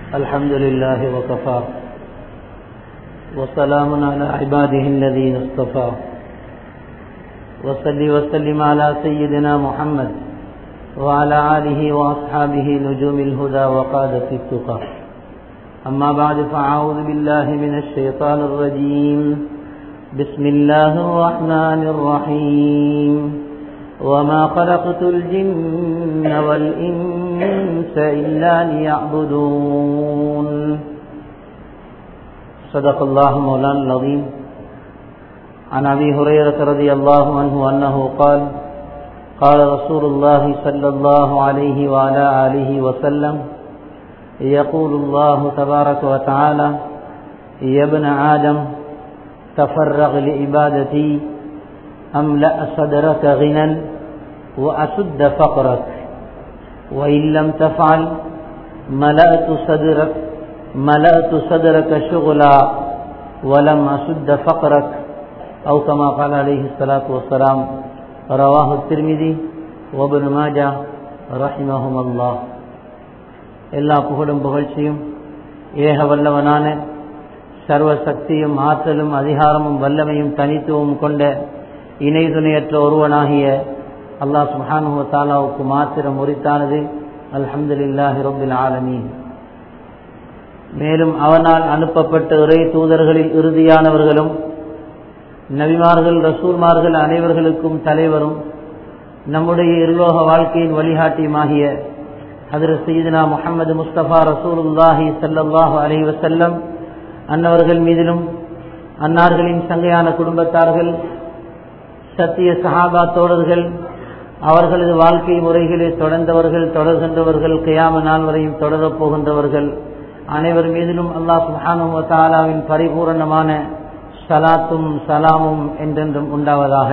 الحمد لله وكفى وسلام على عباده الذين اصطفى وصل وسلم على سيدنا محمد وعلى آله وأصحابه نجوم الهدى وقادة التقى أما بعد فأعوذ بالله من الشيطان الرجيم بسم الله الرحمن الرحيم وما خلقت الجن والإنس إلا ليعبدون صدق الله مولانا العظيم عن أبي هريرة رضي الله عنه أنه قال قال رسول الله صلى الله عليه وعلى آله وسلم يقول الله تبارك وتعالى يا ابن آدم تفرغ لعبادتي أملأ صدرك غنى وأسد فقرك وإن لم تفعل ملأت صدرك ملأت صدرك شغلا ولم أسد فقرك أو كما قال عليه الصلاة والسلام رواه الترمذي وابن ماجه رحمهم الله எல்லா புகழும் புகழ்ச்சியும் ஏக வல்லவனான சர்வ சக்தியும் ஆற்றலும் அதிகாரமும் வல்லமையும் தனித்துவம் கொண்ட இணை துணையற்ற ஒருவனாகிய அல்லாஹ் சுஹானு தாலாவுக்கு மாத்திரம் உரித்தானது அல்ஹம்துலில்லாஹி ரபில் ஆலமீன் மேலும் அவனால் அனுப்பப்பட்ட இறை தூதர்களில் இறுதியானவர்களும் நபிமார்கள் ரசூல்மார்கள் அனைவர்களுக்கும் தலைவரும் நம்முடைய இருலோக வாழ்க்கையின் வழிகாட்டியுமாகிய ஹதரத் சையீதுனா முகமது முஸ்தபா ரசூலுல்லாஹி சல்லாஹு அலி வசல்லம் அன்னவர்கள் மீதிலும் அன்னார்களின் சங்கையான குடும்பத்தார்கள் சத்திய சஹாபா தோழர்கள் அவர்களது வாழ்க்கை முறைகளை தொடர்ந்தவர்கள் தொடர்கின்றவர்கள் கியாம நாள் வரையும் தொடரப் போகின்றவர்கள் அனைவர் மீதிலும் அல்லாஹ் சுஹானு தாலாவின் பரிபூரணமான சலாத்தும் சலாமும் என்றென்றும் உண்டாவதாக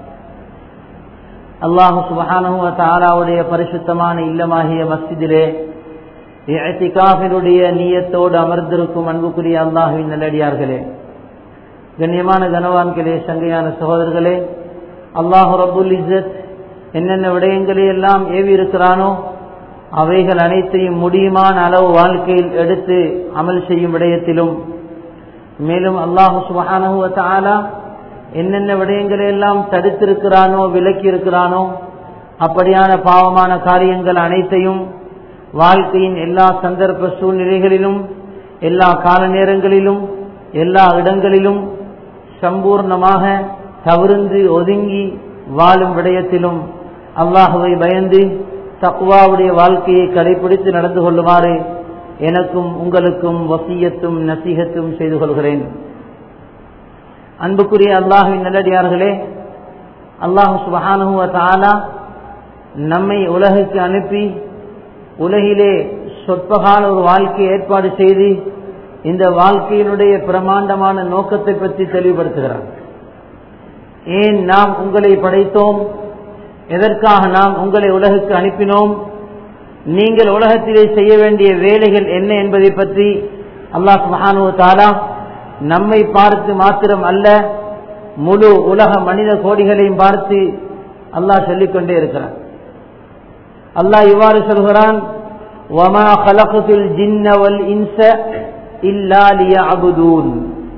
அல்லாஹு சுபஹானு தாலாவுடைய பரிசுத்தமான இல்லமாகிய மஸ்ஜிதிலே இத்திகாஃபினுடைய நீயத்தோடு அமர்ந்திருக்கும் அன்புக்குரிய அல்லாஹுவின் நல்லடியார்களே கண்ணியமான கனவான்களே சங்கையான சகோதரர்களே அல்லாஹு ரபுல் இஸ்ஸத் என்னென்ன விடயங்களை எல்லாம் ஏவி இருக்கிறானோ அவைகள் அனைத்தையும் முடியுமான அளவு வாழ்க்கையில் எடுத்து அமல் செய்யும் விடயத்திலும் மேலும் அல்லாஹு சுபஹானஹுவ தாலா என்னென்ன விடயங்களை எல்லாம் தடுத்திருக்கிறானோ விலக்கி இருக்கிறானோ அப்படியான பாவமான காரியங்கள் அனைத்தையும் வாழ்க்கையின் எல்லா சந்தர்ப்ப சூழ்நிலைகளிலும் எல்லா கால நேரங்களிலும் எல்லா இடங்களிலும் சம்பூர்ணமாக தவிர்ந்து ஒதுங்கி வாழும் விடயத்திலும் அல்லாஹுவை பயந்து தக்குவாவுடைய வாழ்க்கையை கடைபிடித்து நடந்து கொள்ளுமாறு எனக்கும் உங்களுக்கும் வசியத்தும் நசீகத்தும் செய்து கொள்கிறேன் அன்புக்குரிய அல்லாஹுவின் நல்லடியார்களே அல்லாஹு சுபஹானுவ தாலா நம்மை உலகுக்கு அனுப்பி உலகிலே சொற்பகால ஒரு வாழ்க்கையை ஏற்பாடு செய்து இந்த வாழ்க்கையினுடைய பிரமாண்டமான நோக்கத்தை பற்றி தெளிவுபடுத்துகிறார் ஏன் நாம் உங்களை படைத்தோம் எதற்காக நாம் உங்களை உலகுக்கு அனுப்பினோம் நீங்கள் உலகத்திலே செய்ய வேண்டிய வேலைகள் என்ன என்பதை பற்றி அல்லாஹ் மகானு தாலா நம்மை பார்த்து மாத்திரம் அல்ல முழு உலக மனித கோடிகளையும் பார்த்து அல்லாஹ் சொல்லிக்கொண்டே இருக்கிறான் அல்லாஹ் இவ்வாறு சொல்கிறான் وما خلقت الجن والإنس إلا ليعبدون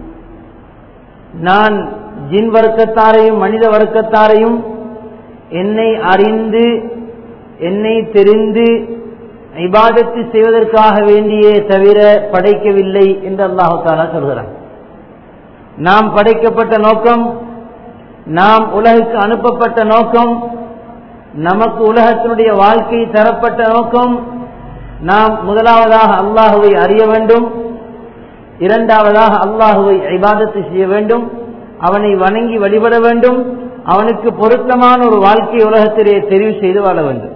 நான் ஜின் வர்க்கத்தாரையும் மனித வர்க்கத்தாரையும் என்னை அறிந்து என்னை தெரிந்து இபாதத்து செய்வதற்காக வேண்டியே தவிர படைக்கவில்லை என்று அல்லாஹு தாலா சொல்கிறான் நாம் படைக்கப்பட்ட நோக்கம் நாம் உலகுக்கு அனுப்பப்பட்ட நோக்கம் நமக்கு உலகத்தினுடைய வாழ்க்கை தரப்பட்ட நோக்கம் நாம் முதலாவதாக அல்லாஹுவை அறிய வேண்டும் இரண்டாவதாக அல்லாஹுவை ஐபாதத்து செய்ய வேண்டும் அவனை வணங்கி வழிபட வேண்டும் அவனுக்கு பொருத்தமான ஒரு வாழ்க்கை உலகத்திலே தெரிவு செய்து வாழ வேண்டும்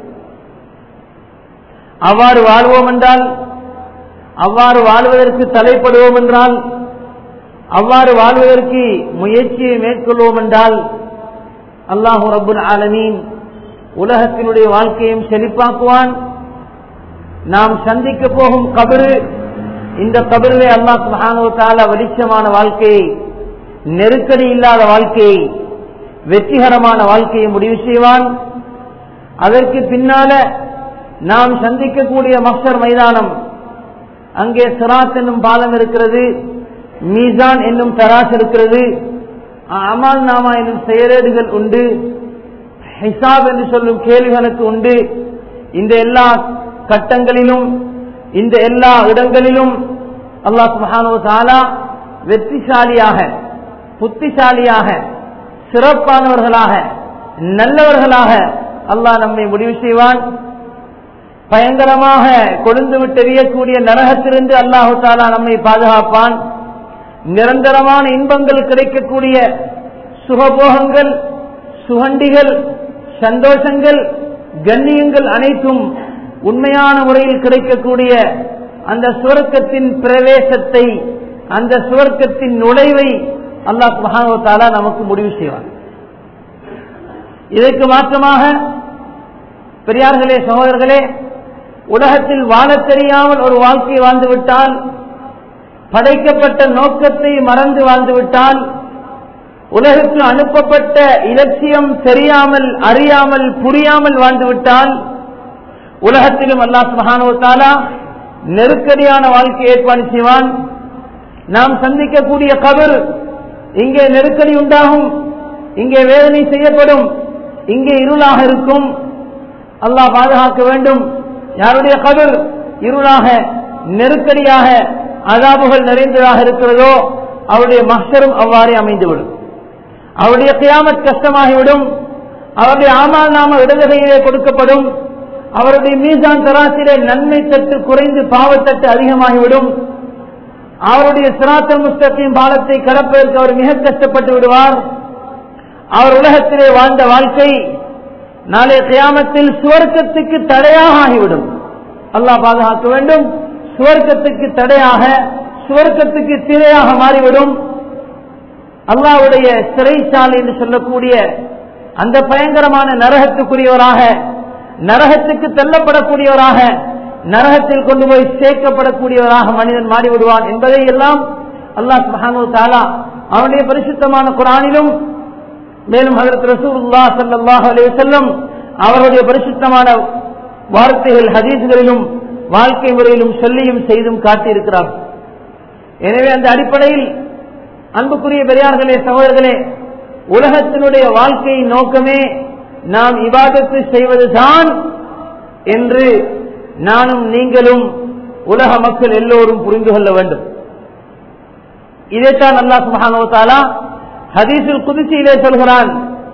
அவ்வாறு வாழ்வோம் என்றால் அவ்வாறு வாழ்வதற்கு தலைப்படுவோம் என்றால் அவ்வாறு வாழ்வதற்கு முயற்சியை மேற்கொள்வோம் என்றால் அல்லாஹு ரபுல் ஆலமீன் உலகத்தினுடைய வாழ்க்கையும் செழிப்பாக்குவான் நாம் சந்திக்க போகும் கபரு இந்த கபரிலே அல்லாஹ் மகானோ தால வெளிச்சமான வாழ்க்கையை நெருக்கடி இல்லாத வாழ்க்கையை வெற்றிகரமான வாழ்க்கையை முடிவு செய்வான் அதற்கு பின்னால நாம் சந்திக்கக்கூடிய மக்சர் மைதானம் அங்கே சிராத் என்னும் பாலம் இருக்கிறது மீசான் என்னும் தராஸ் இருக்கிறது அமால் நாமா என்னும் செயலேடுகள் உண்டு ஹிசாப் என்று சொல்லும் கேள்விகளுக்கு உண்டு இந்த எல்லா கட்டங்களிலும் இந்த எல்லா இடங்களிலும் அல்லாஹ் சுபஹானு தாலா வெற்றிசாலியாக புத்திசாலியாக சிறப்பானவர்களாக நல்லவர்களாக அல்லாஹ் நம்மை முடிவு செய்வான் பயங்கரமாக கொழுந்து விட்டெறியக்கூடிய நரகத்திலிருந்து அல்லாஹு தாலா நம்மை பாதுகாப்பான் நிரந்தரமான இன்பங்கள் கிடைக்கக்கூடிய சுகபோகங்கள் சுகண்டிகள் சந்தோஷங்கள் கண்ணியங்கள் அனைத்தும் உண்மையான முறையில் கிடைக்கக்கூடிய அந்த சுவர்க்கத்தின் பிரவேசத்தை அந்த சுவர்க்கத்தின் நுழைவை அல்லாஹ் மகானவத்தாலா நமக்கு முடிவு செய்வார் இதற்கு மாற்றமாக பெரியார்களே சகோதரர்களே உலகத்தில் வாழத் தெரியாமல் ஒரு வாழ்க்கை வாழ்ந்துவிட்டால் படைக்கப்பட்ட நோக்கத்தை மறந்து வாழ்ந்துவிட்டால் உலகுக்கு அனுப்பப்பட்ட இலட்சியம் தெரியாமல் அறியாமல் புரியாமல் வாழ்ந்துவிட்டால் உலகத்திலும் அல்லாஹ் மகானுவத்தாலா நெருக்கடியான வாழ்க்கை ஏற்பாடு செய்வான் நாம் சந்திக்கக்கூடிய கபர் இங்கே நெருக்கடி உண்டாகும் இங்கே வேதனை செய்யப்படும் இங்கே இருளாக இருக்கும் அல்லாஹ் பாதுகாக்க வேண்டும் யாருடைய கபர் இருளாக நெருக்கடியாக அதாபுகள் நிறைந்ததாக இருக்கிறதோ அவருடைய மஸ்டரும் அவ்வாறே அமைந்துவிடும் அவருடைய கியாமத் கஷ்டமாகிவிடும் அவருடைய ஆமால் நாம இடதுகையிலே கொடுக்கப்படும் அவருடைய மீசான் தராசிலே நன்மை தட்டு குறைந்து பாவத்தட்டு அதிகமாகிவிடும் அவருடைய சிராத்தல் முஸ்தகின் பாலத்தை கடப்பதற்கு அவர் மிக கஷ்டப்பட்டு விடுவார் அவர் உலகத்திலே வாழ்ந்த வாழ்க்கை நாளைய கியாமத்தில் சுவர்க்கத்துக்கு தடையாக ஆகிவிடும் அல்லாஹ் பாதுகாக்க வேண்டும் சுவர்க்கத்துக்கு தடையாக சுவர்க்கத்துக்கு திரையாக மாறிவிடும் அல்லாவுடைய சிறைச்சாலை என்று சொல்லக்கூடிய அந்த பயங்கரமான நரகத்துக்குரியவராக நரகத்துக்கு தள்ளப்படக்கூடியவராக நரகத்தில் கொண்டு போய் சேர்க்கப்படக்கூடியவராக மனிதன் மாறிவிடுவான் என்பதை எல்லாம் அல்லாஹ் மஹானு தாலா அவனுடைய பரிசுத்தமான குரானிலும் மேலும் ஹதரத் ரசூல்லா சல்லாஹ் அலே செல்லம் அவருடைய பரிசுத்தமான வார்த்தைகள் ஹதீஸ்களிலும் வாழ்க்கை முறையிலும் சொல்லியும் செய்தும் காட்டியிருக்கிறார் எனவே அந்த அடிப்படையில் அன்புக்குரிய பெரியார்களே சகோதரர்களே உலகத்தினுடைய வாழ்க்கை நோக்கமே நாம் இபாதத்து செய்வதுதான் என்று நானும் நீங்களும் உலக மக்கள் எல்லோரும் புரிந்து கொள்ள வேண்டும் இதைத்தான் அல்லாஹ் சுபஹானோ தாலா ஹதீஸில் குதிச்சியிலே சொல்கிறான்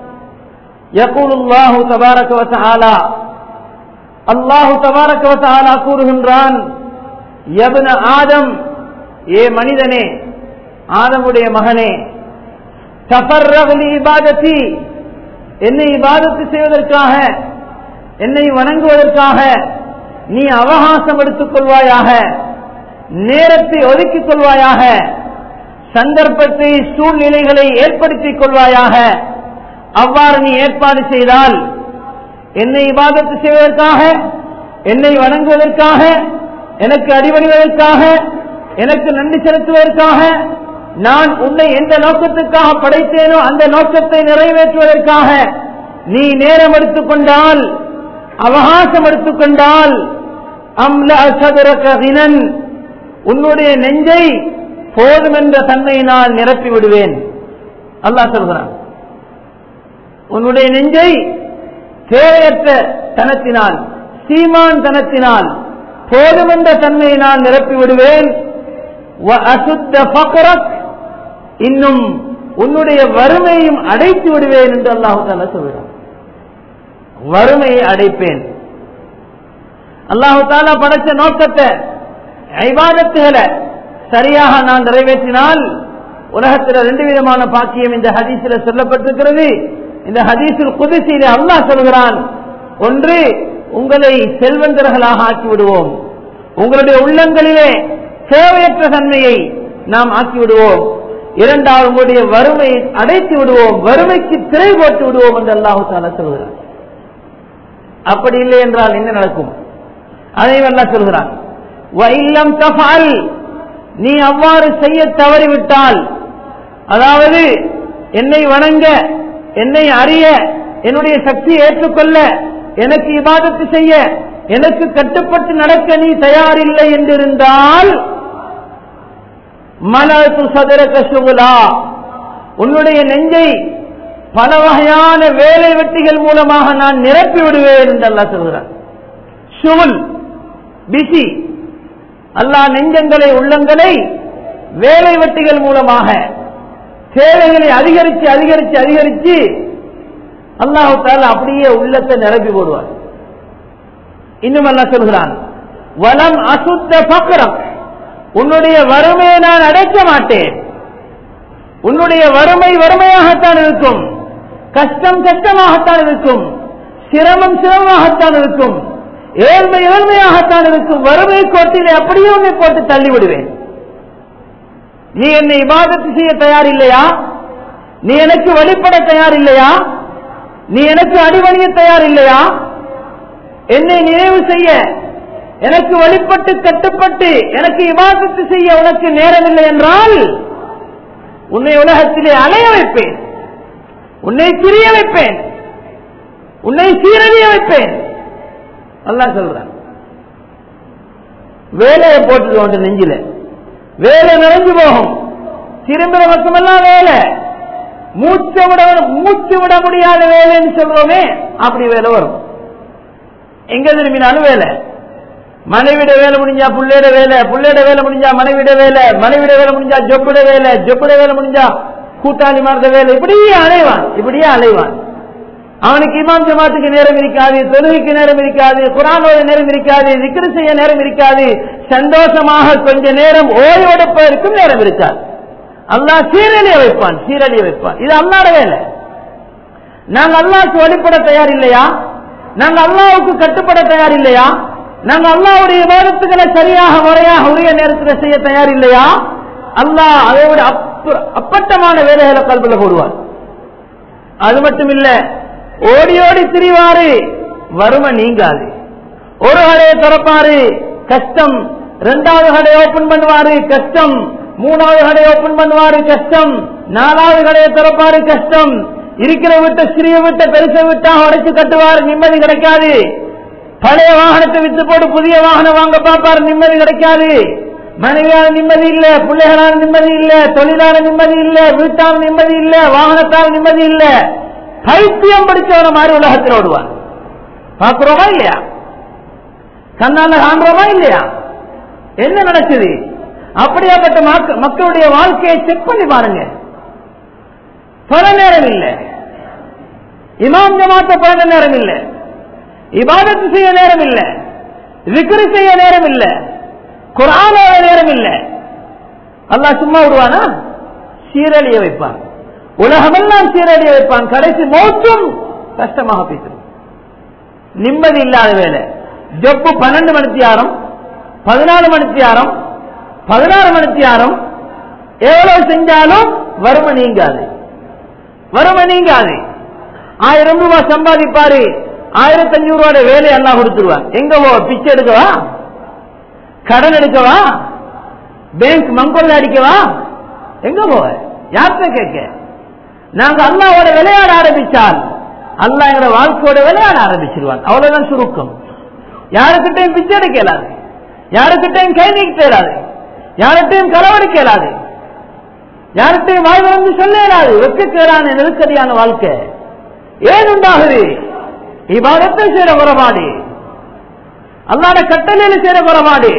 يقول الله تبارك وتعالى அல்லாஹு தபாரக வத்தாலா கூறுகின்றான் யபன ஆதம் ஏ மனிதனே ஆதமுடைய மகனே தபர்ரகலி இபாதத்தி என்னை இபாதத்து செய்வதற்காக என்னை வணங்குவதற்காக நீ அவகாசம் எடுத்துக் கொள்வாயாக நேரத்தை ஒதுக்கிக் கொள்வாயாக சந்தர்ப்பத்தை சூழ்நிலைகளை ஏற்படுத்திக் கொள்வாயாக அவ்வாறு நீ ஏற்பாடு செய்தால் என்னை இபாதத்து செய்வதற்காக என்னை வணங்குவதற்காக எனக்கு அடிபணிவதற்காக எனக்கு நன்றி செலுத்துவதற்காக நான் உன்னை எந்த நோக்கத்துக்காக படைத்தேனோ அந்த நோக்கத்தை நிறைவேற்றுவதற்காக நீ நேரம் எடுத்துக்கொண்டால் அவகாசம் எடுத்துக்கொண்டால் அம்ல அசதுரகினன் உன்னுடைய நெஞ்சை போதும் என்ற தன்மையினால் நிரப்பி விடுவேன் அல்லாஹ் சொல்கிறான் உன்னுடைய நெஞ்சை தேவையற்ற தனத்தினால் சீமான் தனத்தினால் போதும் என்ற தன்மையினால் நிரப்பி விடுவேன் இன்னும் உன்னுடைய வறுமையும் அடைத்து விடுவேன் என்று அல்லாஹு தாலா சொல்கிறான் வறுமையை அடைப்பேன் அல்லாஹு தாலா படைச்ச நோக்கத்தை ஐபாதத்துகளை சரியாக நான் நிறைவேற்றினால் உலகத்தில் ரெண்டு விதமான பாக்கியம் இந்த ஹதீஸில் சொல்லப்பட்டிருக்கிறது இந்த ஹதீஸில் குதிசையில அல்லாஹ் சொல்கிறான் ஒன்று உங்களை செல்வந்தர்களாக ஆக்கி விடுவோம் உங்களுடைய உள்ளங்களிலே தேவையற்ற தன்மையை நாம் ஆக்கி விடுவோம் இரண்டாவது உங்களுடைய வறுமையை அடைத்து விடுவோம் வறுமைக்கு திரை போட்டு விடுவோம் என்று அல்லாஹு தாலா சொல்கிறார் அப்படி இல்லை என்றால் என்ன நடக்கும் அதையும் அல்லா சொல்கிறான் வயில்லம் தபால் நீ அவ்வாறு செய்ய தவறிவிட்டால் அதாவது என்னை வணங்க என்னை அறிய என்னுடைய சக்தியை ஏற்றுக்கொள்ள எனக்கு இபாதத்து செய்ய எனக்கு கட்டுப்பட்டு நடக்க நீ தயாரில்லை என்றிருந்தால் மலத்து சதுர கசுகுலா உன்னுடைய நெஞ்சை பல வகையான வேலை வெட்டிகள் மூலமாக நான் நிரப்பி விடுவேன் என்று அல்லாஹ் சொல்கிறான் சுகுல் பிசி அல்லாஹ் நெஞ்சங்களை உள்ளங்களை வேலை வெட்டிகள் மூலமாக தேவைகளை அதிகரிச்சு அதிகரிச்சு அதிகரிச்சு அல்லாஹு தால அப்படியே உள்ளத்தை நிரப்பி போடுவார் இன்னும் அல்லா சொல்கிறான் வலம் அசுத்த பக்கரம் உன்னுடைய வறுமையை நான் அடைக்க மாட்டேன் உன்னுடைய வறுமை வறுமையாகத்தான் இருக்கும் கஷ்டம் கஷ்டமாகத்தான் இருக்கும் சிரமம் சிரமமாகத்தான் இருக்கும் ஏழ்மை ஏழ்மையாகத்தான் இருக்கும் வறுமை கோட்டிலே அப்படியே உன்னை போட்டு தள்ளிவிடுவேன் நீ என்னை இபாதத்து செய்ய தயார் இல்லையா நீ எனக்கு வழிபட தயார் இல்லையா நீ எனக்கு அடிபணிய தயார் இல்லையா என்னை நினைவு செய்ய எனக்கு வழிபட்டு கட்டுப்பட்டு எனக்கு இபாதத்து செய்ய உனக்கு நேரம் இல்லை என்றால் உன்னை உலகத்திலே அலைய வைப்பேன் உன்னை சிறிய வைப்பேன் உன்னை சீரழிய வைப்பேன் அல்லாஹ் சொல்றான் வேலையை போட்டுக்க உன் நெஞ்சில வேலை நிறைஞ்சு போகும் திரும்புற பக்கமெல்லாம் வேலை மூச்சு விட மூச்சு விட முடியாத வேலைன்னு சொல்றோமே அப்படி வேலை வரும் எங்க திரும்பினாலும் வேலை மனைவிட வேலை முடிஞ்சா புள்ளையோட வேலை புள்ளையோட வேலை முடிஞ்சா மனைவிட வேலை மனைவிட வேலை முடிஞ்சா ஜொப்புட வேலை ஜொப்புட வேலை முடிஞ்சா கூட்டாளி மார்ந்த வேலை இப்படியே அலைவான் இப்படியே அலைவான் அவனுக்கு இமாம் ஜமாத்துக்கு நேரம் இருக்காது தொழுகைக்கு நேரம் இருக்காது குரானோட நேரம் இருக்காது விக்கிரி செய்ய நேரம் இருக்காது சந்தோஷமாக கொஞ்ச நேரம் ஓய்வெடுப்பதற்கும் நேரம் இருக்காது அல்லாஹ் சீரழிய வைப்பான் சீரழிய வைப்பான் இது அல்லாட வேலை நாங்க அல்லாஹ்க்கு வழிபட தயார் இல்லையா நாங்க அல்லாவுக்கு கட்டுப்பட தயார் இல்லையா நாங்க அல்லாவுடைய விவாதத்துக்களை சரியாக முறையாக உரிய நேரத்தில் செய்ய தயார் இல்லையா அல்லாஹ் அதை விட அப்பு- அப்பட்டமான வேலைகளை கல்வில போடுவார் அது மட்டும் இல்ல ஓடி ஓடி திரிவாரு வறுமை நீங்காது ஒரு கடையை திறப்பாரு கஷ்டம் ரெண்டாவது கடையை ஓபன் பண்ணுவாரு கஷ்டம் மூணாவது கடையை ஓபன் பண்ணுவாரு கஷ்டம் நாலாவது கடையை திறப்பாரு கஷ்டம் இருக்கிற விட்ட சிறிய விட்ட பெருச விட்டா உடைச்சு கட்டுவாரு நிம்மதி கிடைக்காது பழைய வாகனத்தை வித்து போட்டு புதிய வாகனம் வாங்க பார்ப்பாரு நிம்மதி கிடைக்காது மனைவியால நிம்மதி இல்ல பிள்ளைகளால நிம்மதி இல்ல தொழிலாள நிம்மதி இல்ல வீட்டால் நிம்மதி இல்ல வாகனத்தால் நிம்மதி இல்ல பைத்தியம் படிச்சவன மாதிரி உலகத்தில் ஓடுவான் பார்க்கிறோமா இல்லையா கண்ணால காண்றோமா இல்லையா என்ன நடக்குது அப்படியாப்பட்ட மக்க- மக்களுடைய வாழ்க்கையை செக் பண்ணி பாருங்க பல நேரம் இல்லை இமாம் ஜமாத்த பழக நேரம் இல்லை இபாதத்து செய்ய நேரம் இல்லை விக்ரி செய்ய நேரம் இல்லை குரானோட நேரம் இல்லை அல்லாஹ் சும்மா விடுவானா சீரழிய வைப்பான் உலகமெல்லாம் சீரழிய வைப்பான் கடைசி மோச்சும் கஷ்டமாக பேசும் நிம்மதி இல்லாத வேலை ஜப்பு பன்னெண்டு மணித்தியாரம் பதினாலு மணித்தியாரம் பதினாறு மணித்தியாரம் எவ்வளவு செஞ்சாலும் வறுமை நீங்காது வறுமை நீங்காது ஆயிரம் ரூபாய் சம்பாதிப்பாரு ஆயிரத்தி அஞ்சூறு ரூபாய் வேலை எல்லாம் கொடுத்துருவான் எங்க போ பிச்சை எடுக்கவா கடன் எடுக்கவா பேங்க் மங்கொல்ல அடிக்கவா எங்க போவ யார்கிட்ட கேட்க நாங்க அல்லாவோட விளையாட ஆரம்பிச்சால் அல்லாஹ் எங்களோட வாழ்க்கையோட விளையாட ஆரம்பிச்சிருவான் அவ்வளவுதான் சுருக்கம் யாருக்கிட்டையும் பிச்சை எடுக்க இயலாது யாருக்கிட்டையும் கை நீக்க இயலாது யார்கிட்டையும் களவெடுக்க இயலாது யார்கிட்டையும் வாய் வந்து சொல்ல இயலாது வெக்கக்கேடான நெருக்கடியான வாழ்க்கை ஏன் உண்டாகுது இபாதத்தை செய்யற குறபாடு அல்லாட கட்டளையில செய்யற குறபாடு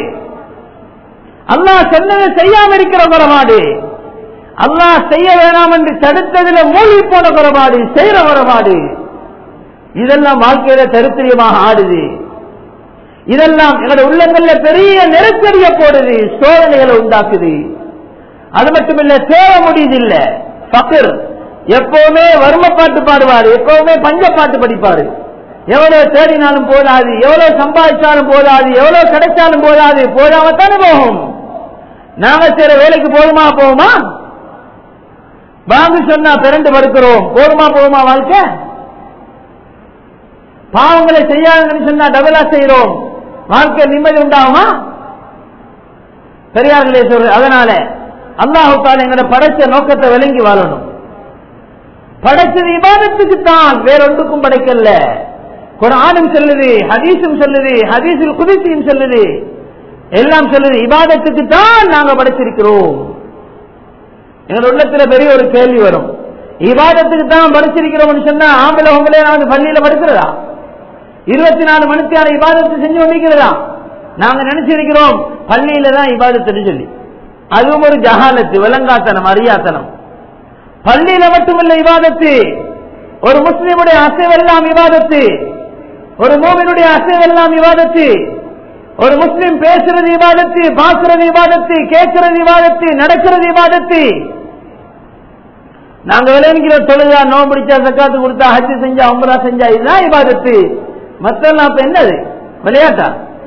அல்லாஹ் சொன்னதை செய்யாம இருக்கிற குறபாடு அல்லாஹ் செய்ய வேணாம் என்று தடுத்ததில் மூழ்கி போன குறபாடு செய்யற குறபாடு இதெல்லாம் வாழ்க்கையில தரித்திரியமாக ஆடுது இதெல்லாம் எங்களுடைய உள்ளங்கள்ல பெரிய நெருக்கடிய போடுது சோதனைகளை உண்டாக்குது அது மட்டுமில்ல தேவை முடியுது இல்ல பக்கர் எப்பவுமே வறுமை பாட்டு பாடுவாரு எப்பவுமே பஞ்ச பாட்டு படிப்பாரு எவ்வளவு தேடினாலும் போதாது எவ்வளவு சம்பாதிச்சாலும் போதாது எவ்வளவு கிடைச்சாலும் போதாது போதாமத்தானே போகும் நாங்க செய்யற வேலைக்கு போதுமா போகுமா வாங்க சொன்னா பிறண்டு படுக்கிறோம் போதுமா போகுமா வாழ்க்கை பாவங்களை செய்யாதுன்னு சொன்னா டபுளா செய்யறோம் வாழ்க்கை நிம்மதி உண்டாகுமா பெரியார்களே சொல்ற அதனால அல்லாஹு தால எங்களோட படைச்ச நோக்கத்தை விளங்கி வாழணும் படைச்சது இபாதத்துக்கு தான் வேறொன்றுக்கும் படைக்கல குரானும் சொல்லுது ஹதீஸும் சொல்லுது ஹதீஸில் குதிசியும் சொல்லுது எல்லாம் சொல்லுது இபாதத்துக்கு தான் நாங்க படைச்சிருக்கிறோம் எங்கள் உள்ளத்துல பெரிய ஒரு கேள்வி வரும் இபாதத்துக்கு தான் படிச்சிருக்கிறோம்னு சொன்னா ஆம்பளை உங்களே வந்து பள்ளியில படுக்கிறதா இருபத்தி நாலு மணித்தியான இபாதத்தை செஞ்சு கொண்டிருக்கிறதா நாங்க நினைச்சிருக்கிறோம் பள்ளியில தான் இபாதத்துன்னு சொல்லி அதுவும் ஒரு ஜஹாலத்து விளங்காத்தனம் அறியாத்தனம் பள்ளியில மட்டுமல்ல இபாதத்து ஒரு முஸ்லிமுடைய அசைவெல்லாம் இபாதத்து ஒரு மூவினுடைய அசைவெல்லாம் இபாதத்து ஒரு முஸ்லிம் பேசுறது இபாதத்து பாக்குறது இபாதத்து கேட்கிறது இபாதத்து நடக்கிறது இபாதத்து நாங்க விளைவிக்கிற தொழுதா நோ பிடிச்சா சக்காத்து கொடுத்தா ஹஜ்ஜு செஞ்சா உம்ரா செஞ்சா இதுதான் இபாதத்து மத்தெல்லாம் அப்ப என்னது விளையாட்டா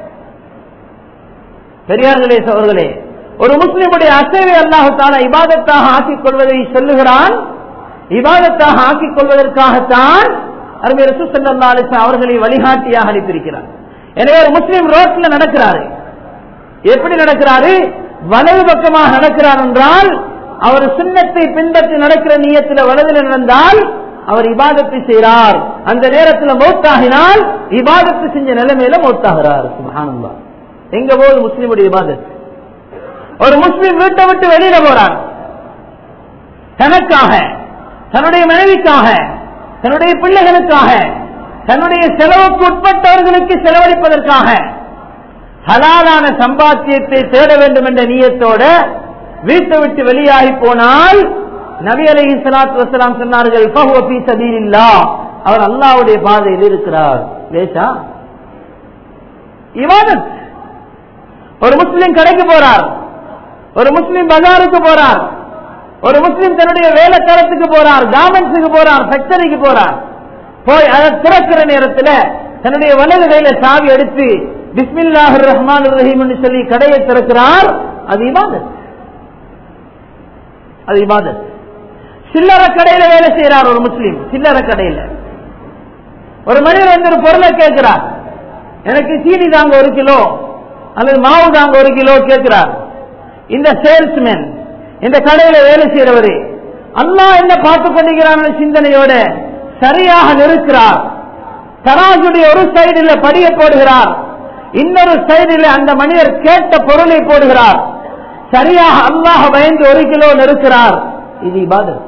பெரியார்களே சோர்களே ஒரு முஸ்லிமுடைய அசைவை அல்லாஹால இபாதத்தாக ஆக்கிக் கொள்வதை சொல்லுகிறான் இபாதத்தாக ஆக்கிக் கொள்வதற்காகத்தான் அருமை ரசூ சல்லா அலிஸ்லாம் அவர்களை வழிகாட்டியாக அளித்திருக்கிறார் எனவே ஒரு முஸ்லீம் ரோட்ல நடக்கிறாரு எப்படி நடக்கிறாரு வலது பக்கமாக நடக்கிறார் என்றால் அவர் சுண்ணத்தை பின்பற்றி நடக்கிற நீயத்தில் வலதில் நடந்தால் அவர் இபாதத்தை செய்கிறார் அந்த நேரத்தில் மௌத்தாகினால் இபாதத்து செஞ்ச நிலைமையில மௌத்தாகிறார் சுபஹானல்லாஹ் எங்க போது முஸ்லீமுடைய இபாதத் ஒரு முஸ்லீம் வீட்டை விட்டு வெளியில போறார் தனக்காக தன்னுடைய மனைவிக்காக தன்னுடைய பிள்ளைகளுக்காக தன்னுடைய செலவுக்கு உட்பட்டவர்களுக்கு செலவழிப்பதற்காக ஹலாலான சம்பாத்தியத்தை தேட வேண்டும் என்ற நீயத்தோட வீட்டை விட்டு வெளியாகி போனால் நபி அலி சலாத்து வசலாம் சொன்னார்கள் "ஃபஹுவ ஃபீ சபீலில்லாஹ்." அவர் அல்லாஹ்வுடைய பாதையில் இருக்கிறார் லேசா இவாதத் ஒரு முஸ்லிம் கடைக்கு போறார் ஒரு முஸ்லிம் பஜாருக்கு போறார் ஒரு முஸ்லிம் தன்னுடைய வேலைத்தளத்துக்கு போறார் கார்மெண்ட்ஸுக்கு போறார் ஃபேக்டரிக்கு போறார் போய் அதை திறக்கிற நேரத்தில் தன்னுடைய வலது கையில சாவி எடுத்து பிஸ்மில்லாஹ் ரஹ்மான் ரஹீம் சொல்லி கடையை திறக்கிறார் அது இபாதத் அது இபாதத் சில்லறை கடையில வேலை செய்யறார் ஒரு முஸ்லீம் சில்லறை கடையில ஒரு மனிதர் வந்து ஒரு பொருளை கேட்கிறார் எனக்கு சீனி தாங்க ஒரு கிலோ அல்லது மாவு தாங்க ஒரு கிலோ கேட்கிறார் இந்த சேல்ஸ்மேன் இந்த கடையில வேலை செய்யறவரு அல்லாஹ் என்ன பார்த்து கொண்டிருக்கிறான் சிந்தனையோட சரியாக நிறுக்கிறார் தராஜுடைய ஒரு சைடில் படிய போடுகிறார் இன்னொரு சைடில் அந்த மனிதர் கேட்ட பொருளை போடுகிறார் சரியாக அல்லாஹ் பயந்து ஒரு கிலோ நெருக்கிறார் இது இபாதத்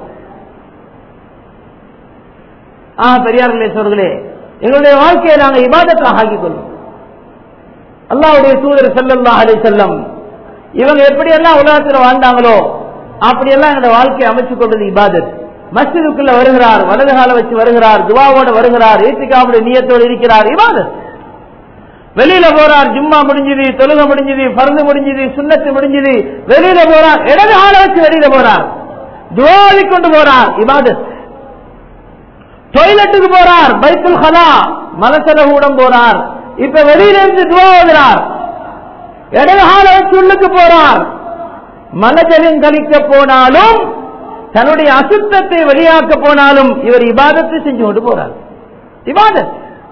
ஆ பெரியார்களே சோர்களே எங்களுடைய வாழ்க்கையை நாங்கள் இபாதத்தாக ஆக்கிக் கொள்வோம் அல்லாவுடைய தூதர் செல்லல்லா அலி செல்லம் இவங்க எப்படியெல்லாம் உலகத்தில் வாழ்ந்தாங்களோ அப்படியெல்லாம் எங்களுடைய வாழ்க்கையை அமைச்சுக் கொண்டது இபாதத் மஸ்ஜிதுக்குள்ள வருகிறார் வலது கால வச்சு வருகிறார் துவாவோட வருகிறார் ஏத்திக்காவுடைய நீயத்தோடு இருக்கிறார் இபாதத் வெளியில போறார் ஜும்மா முடிஞ்சது தொழுக முடிஞ்சது பருந்து முடிஞ்சது சுண்ணத்து முடிஞ்சது வெளியில போறார் இடது கால வச்சு வெளியில போறார் துவாவி கொண்டு போறார் இபாதத் டொய்லெட்டுக்கு போறார் பைத்துல் ஹலா மலசல கூடம் போறார் இப்ப வெளியில இருந்து துவா ஓதுறார் இடது கால வச்சு உள்ளுக்கு போறார் மலஜலம் கழிக்க போனாலும் தன்னுடைய அசுத்தத்தை வெளியாக்க போனாலும் இவர் இபாதத்தை செஞ்சு கொண்டு போறார் இபாதத்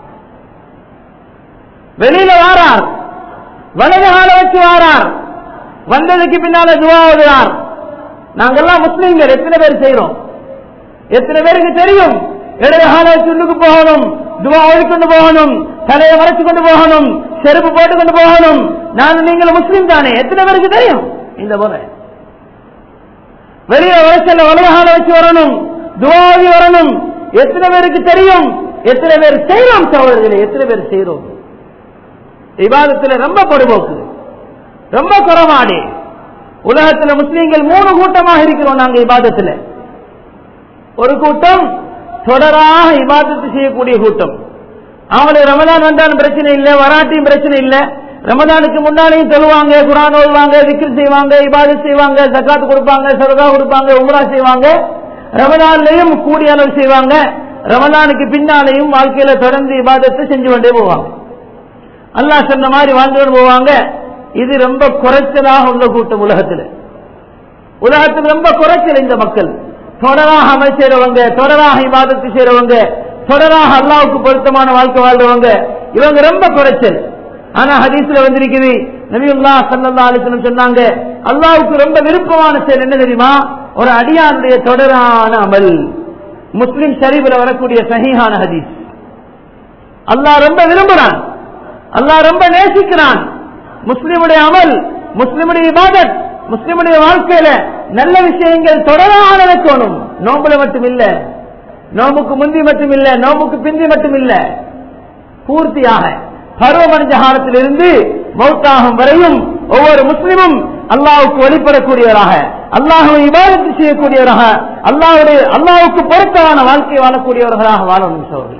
வெளியில வாரார் வலது கால வச்சு வாரார் வந்ததுக்கு பின்னால துவா ஓதுறார் நாங்கெல்லாம் முஸ்லீம்கள் எத்தனை பேர் செய்யறோம் எத்தனை பேருக்கு தெரியும் இடது கால வச்சு உள்ளுக்கு போகணும் துவா ஓடிக்கொண்டு போகணும் தலையை மறைச்சு கொண்டு போகணும் செருப்பு போட்டு கொண்டு போகணும் நான் நீங்கள் முஸ்லீம் தானே எத்தனை பேருக்கு தெரியும் இந்த முறை வெளியே வயசுல வலதுகால வச்சு வரணும் துவாதி வரணும் எத்தனை பேருக்கு தெரியும் எத்தனை பேர் செய்யறோம் சகோதரர்களே எத்தனை பேர் செய்யறோம் விவாதத்துல ரொம்ப பொடுபோக்கு ரொம்ப குறவாடி உலகத்துல முஸ்லீம்கள் மூணு கூட்டமாக இருக்கிறோம் நாங்க இபாதத்துல ஒரு கூட்டம் தொடராக இபாதத்து செய்யக்கூடிய கூட்டம் அவங்களுக்கு ரமதான் வந்தாலும் பிரச்சனை இல்லை வராட்டியும் பிரச்சனை இல்லை ரமதானுக்கு முன்னாலேயும் தொழுவாங்க குரான் ஓதுவாங்க விக்கிர் செய்வாங்க இபாதத் செய்வாங்க ஜக்காத்து கொடுப்பாங்க சரதா கொடுப்பாங்க உம்ரா செய்வாங்க ரமதான்லயும் கூடிய அளவு செய்வாங்க ரமதானுக்கு பின்னாலேயும் வாழ்க்கையில தொடர்ந்து இபாதத்தை செஞ்சு கொண்டே போவாங்க அல்லாஹ் சொன்ன மாதிரி வாழ்ந்து போவாங்க இது ரொம்ப குறைச்சலாக உள்ள கூட்டம் உலகத்தில் உலகத்தில் ரொம்ப குறைச்சல் இந்த மக்கள் தொடராக அமல் செய்யறவங்க தொடராக இபாதத்து செய்யறவங்க தொடராக அல்லாவுக்கு பொருத்தமான வாழ்க்கை வாழ்றவங்க இவங்க ரொம்ப குறைச்சல் ஆனா ஹதீஸ்ல வந்திருக்குது நபியுல்லா சல்லா அலிஸ்லம் சொன்னாங்க அல்லாவுக்கு ரொம்ப விருப்பமான செயல் என்ன தெரியுமா ஒரு அடியானுடைய தொடரான அமல் முஸ்லிம் ஷரீஃபில் வரக்கூடிய சஹீஹான ஹதீஸ் அல்லாஹ் ரொம்ப விரும்புறான் அல்லாஹ் ரொம்ப நேசிக்கிறான் முஸ்லிமுடைய அமல் முஸ்லிமுடைய இபாதத் முஸ்லிமுடைய வாழ்க்கையில நல்ல விஷயங்கள் தொடராக நடக்கணும் நோம்புல மட்டும் இல்ல நோம்புக்கு முந்தி மட்டும் இல்ல நோம்புக்கு பிந்தி மட்டும் இல்ல பூர்த்தியாக பருவமடைஞ்ச காலத்திலிருந்து மௌத்தாகும் வரையும் ஒவ்வொரு முஸ்லிமும் அல்லாவுக்கு வழிபடக்கூடியவராக அல்லாஹுவை இபாதத்து செய்யக்கூடியவராக அல்லாவுடைய அல்லாவுக்கு பொருத்தமான வாழ்க்கை வாழக்கூடியவர்களாக வாழணும் சோழர்களே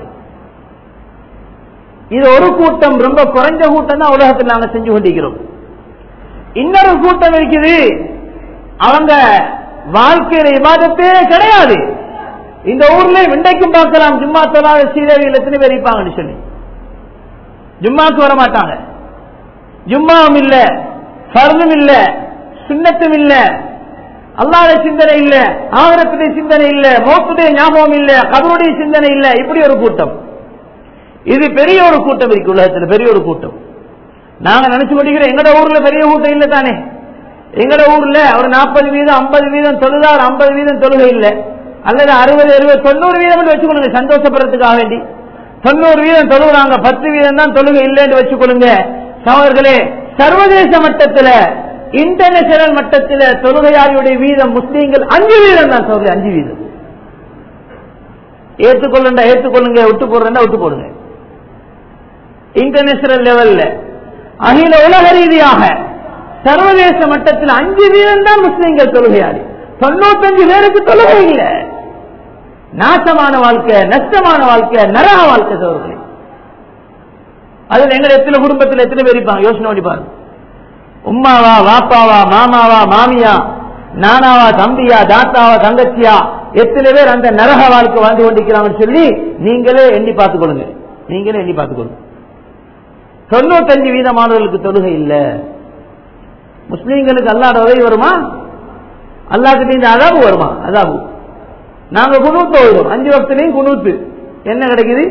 இது ஒரு கூட்டம் ரொம்ப குறைஞ்ச கூட்டம் தான் உலகத்தில் நாங்க செஞ்சு கொண்டிருக்கிறோம் இன்னொரு கூட்டம் இருக்குது அவங்க வாழ்க்கையில இபாதத்தே கிடையாது இந்த ஊர்ல இன்றைக்கும் பார்க்கலாம் ஜும்மா தொழாத சீரவிகள் எத்தனை பேர் இருப்பாங்கன்னு சொல்லி ஜும்மாக்கு வர மாட்டாங்க ஜும்மாவும் இல்ல ஃபர்தும் இல்ல சுண்ணத்தும் இல்ல அல்லாத சிந்தனை இல்ல ஆகரத்துடைய சிந்தனை இல்ல மோத்துடைய ஞாபகம் இல்ல கபருடைய சிந்தனை இல்ல இப்படி ஒரு கூட்டம் இது பெரிய ஒரு கூட்டம் இருக்கு உலகத்தில் பெரிய ஒரு கூட்டம் நாங்க நினைச்சு கொண்டிருக்கிறோம் எங்கட ஊர்ல பெரிய கூட்டம் இல்ல தானே எங்கட ஊர்ல ஒரு நாற்பது வீதம் ஐம்பது வீதம் தொழுதார் ஐம்பது வீதம் தொழுகை இல்ல அல்லது அறுபது எழுபது தொண்ணூறு வீதம் வச்சுக்கொள்ளுங்க சந்தோஷப்படுறதுக்காக வேண்டி தொண்ணூறு வீதம் தொழுகிறாங்க பத்து வீதம் தான் தொழுகை இல்லைன்னு வச்சுக்கொள்ளுங்க சகோதரர்களே சர்வதேச மட்டத்தில் இன்டர்நேஷனல் மட்டத்தில் தொழுகையாளியுடைய வீதம் முஸ்லீம்கள் அஞ்சு வீதம் தான் சகோதரி அஞ்சு வீதம் ஏற்றுக்கொள்ளுண்டா ஏற்றுக்கொள்ளுங்க விட்டு போடுறா விட்டு போடுங்க இன்டர்நேஷனல் லெவல்ல அகில உலக ரீதியாக சர்வதேச மட்டத்தில் அஞ்சு வீதம் தான் முஸ்லீம்கள் தொழுகையாளி தொண்ணூத்தஞ்சு பேருக்கு தொழுகை இல்லை நாசமான வாழ்க்கை நஷ்டமான வாழ்க்கை நரக வாழ்க்கை சோழர்களே அதுல எங்க எத்தனை குடும்பத்தில் எத்தனை பேர் இருப்பாங்க யோசனை பண்ணி பாருங்க உம்மாவா வாப்பாவா மாமாவா மாமியா நானாவா தம்பியா தாத்தாவா தங்கச்சியா எத்தனை பேர் அந்த நரக வாழ்க்கை வாழ்ந்து கொண்டிருக்கிறாங்கன்னு சொல்லி நீங்களே எண்ணி பார்த்துக் கொள்ளுங்க நீங்களே எண்ணி பார்த்துக் கொள்ளுங்க தொண்ணூத்தஞ்சு வீதமானவர்களுக்கு தொழுகை இல்ல முஸ்லீம்களுக்கு அல்லாத உதவி வருமா அல்லாக்கிட்ட இந்த அதாபு வருமா அதாபு நாங்க குணூத்து ஓடுறோம் அஞ்சு வருஷத்துலயும் குணூத்து என்ன கிடைக்குது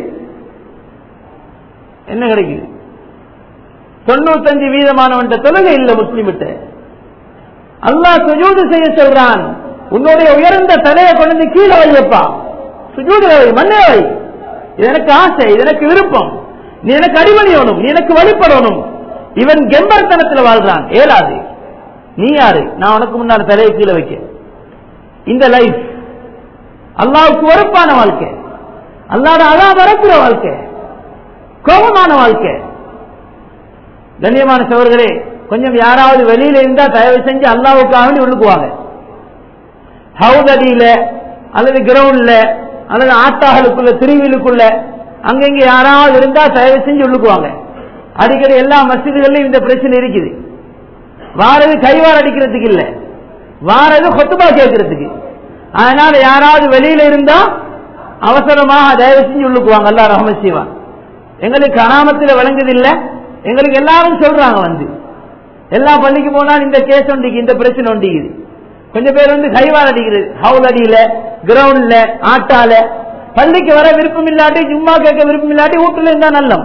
என்ன கிடைக்குது தொண்ணூத்தஞ்சு வீதமானவன் தொழுகை இல்ல முஸ்லிமிட்ட அல்லாஹ் சுஜூது செய்ய சொல்றான் உன்னுடைய உயர்ந்த தலையை கொண்டு கீழே வையப்பா சுஜூது வை மண்ணே வை இது எனக்கு ஆசை இது எனக்கு விருப்பம் நீ எனக்கு அடிமணியணும் நீ எனக்கு வழிபடணும் இவன் கெம்பர்த்தனத்தில் வாழ்றான் ஏலாது நீ யாரு நான் உனக்கு முன்னாடி தலையை கீழே வைக்க இந்த லைஃப் அல்லாவுக்கு வெறுப்பான வாழ்க்கை அல்லாட அதா வரப்புற வாழ்க்கை கோபமான வாழ்க்கை கண்ணியமான சவர்களே கொஞ்சம் யாராவது வெளியில இருந்தா தயவு செஞ்சு அல்லாவுக்காக வேண்டி உள்ளுக்குவாங்க ஹவுஸ் அடியில அல்லது கிரவுண்ட்ல அல்லது ஆட்டாகளுக்குள்ள திருவிலுக்குள்ள அங்கங்க யாராவது இருந்தா தயவு செஞ்சு உள்ளுக்குவாங்க அடிக்கடி எல்லா மசிதிகள்லயும் இந்த பிரச்சனை இருக்குது வாரது கைவார் அடிக்கிறதுக்கு இல்ல வாரது கொத்துபா கேட்கறதுக்கு அதனால யாராவது வெளியில இருந்தா அவசரமாக தயவு செஞ்சு உள்ளுக்குவாங்க அல்லா ரஹம செய்வான் எங்களுக்கு அனாமத்தில் விளங்குது இல்ல எங்களுக்கு எல்லாரும் சொல்றாங்க வந்து எல்லா பள்ளிக்கு போனாலும் இந்த கேஸ் ஒண்டிக்கு இந்த பிரச்சனை ஒண்டிக்குது கொஞ்சம் பேர் வந்து கைவார் அடிக்கிறது ஹவுல் அடியில கிரவுண்ட்ல ஆட்டால பள்ளிக்கு வர விருப்பம் இல்லாட்டி சும்மா கேட்க விருப்பம் இல்லாட்டி வீட்டுல இருந்தா நல்லம்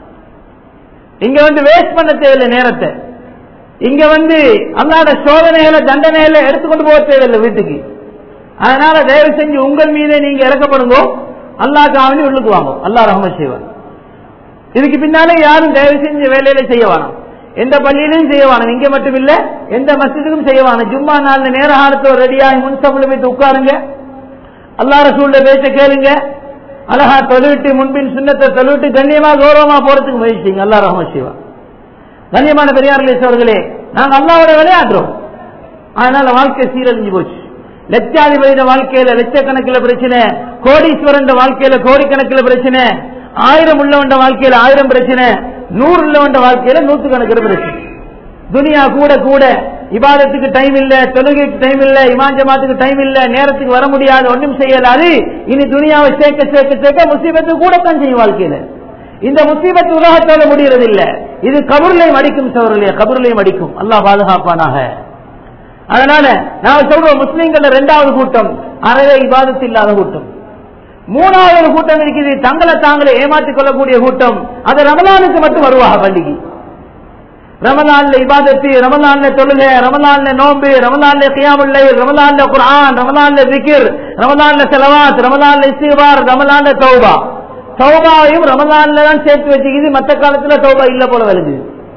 இங்க வந்து வேஸ்ட் பண்ண தேவையில்லை நேரத்தை இங்க வந்து அல்லாட சோதனைகளை தண்டனைகளை எடுத்துக்கொண்டு போக தேவையில்லை வீட்டுக்கு அதனால தயவு செஞ்சு உங்கள் மீதே நீங்க இறக்கப்படுங்க அல்லாக்காவணி உள்ளுக்கு வாங்க அல்லா ரஹம செய்வார் இதுக்கு பின்னாலே யாரும் தயவு செஞ்சு வேலையில செய்ய வேணாம் எந்த பள்ளியிலையும் செய்ய வேணாம் இங்க மட்டும் இல்ல எந்த மசிதுக்கும் செய்ய வேணாம் ஜும்மா நாள் நேர காலத்தோ ரெடியாகி முன்சபுல போய் உட்காருங்க அல்லா ரசூல்ல பேச்ச கேளுங்க அழகா தொழுவிட்டு முன்பின் சுண்ணத்தை தொழுவிட்டு கண்ணியமா கௌரவமா போறதுக்கு முயற்சிங்க அல்லா ரஹம செய்வா கண்ணியமான பெரியார்களே அவர்களே நாங்க அல்லாவோட விளையாடுறோம் அதனால வாழ்க்கை சீரழிஞ்சு போச்சு லட்சாதிபதியோட வாழ்க்கையில லட்சக்கணக்கில் பிரச்சனை கோடீஸ்வரன் வாழ்க்கையில கோடிக்கணக்கில் பிரச்சனை ஆயிரம் உள்ளவண்ட வாழ்க்கையில ஆயிரம் பிரச்சனை நூறு உள்ளவண்ட வாழ்க்கையில நூத்து கணக்கில் பிரச்சனை துனியா கூட கூட இபாதத்துக்கு டைம் இல்ல தொழுகைக்கு டைம் இல்ல இமாஞ்சமாத்துக்கு டைம் இல்ல நேரத்துக்கு வர முடியாது ஒன்றும் செய்யலாது இனி துனியாவை சேர்க்க சேர்க்க சேர்க்க முசீபத்து கூடத்தான் செய்யும் வாழ்க்கையில இந்த முசீபத்து உலகத்தோட முடிகிறது இல்ல இது கபூர்லையும் அடிக்கும் சவர்களே கபூர்லையும் அடிக்கும் அல்லாஹ் பாதுகாப்பானாக அதனால நான் சொல்றோம் முஸ்லீம்கள் இரண்டாவது கூட்டம் அறவே இபாதத்து இல்லாத கூட்டம் மூணாவது கூட்டம் இருக்குது தங்களை தாங்களே ஏமாற்றிக் கொள்ளக்கூடிய கூட்டம் அது ரமலானுக்கு மட்டும் வருவாங்க பள்ளிக்கு ரமலான்ல இபாதத்து ரமலான்ல தொழுகை ரமலான்ல நோம்பு ரமலான்ல கியாமுல்லை ரமலான்ல குர்ஆன் ரமலான்ல திக்ர் ரமலான்ல செலவாத் ரமலான்ல இஸ்திபார் ரமலான்ல தௌபா தௌபாவையும் ரமலான்ல தான் சேர்த்து வச்சுக்கிது மத்த காலத்துல தௌபா இல்ல போல வருது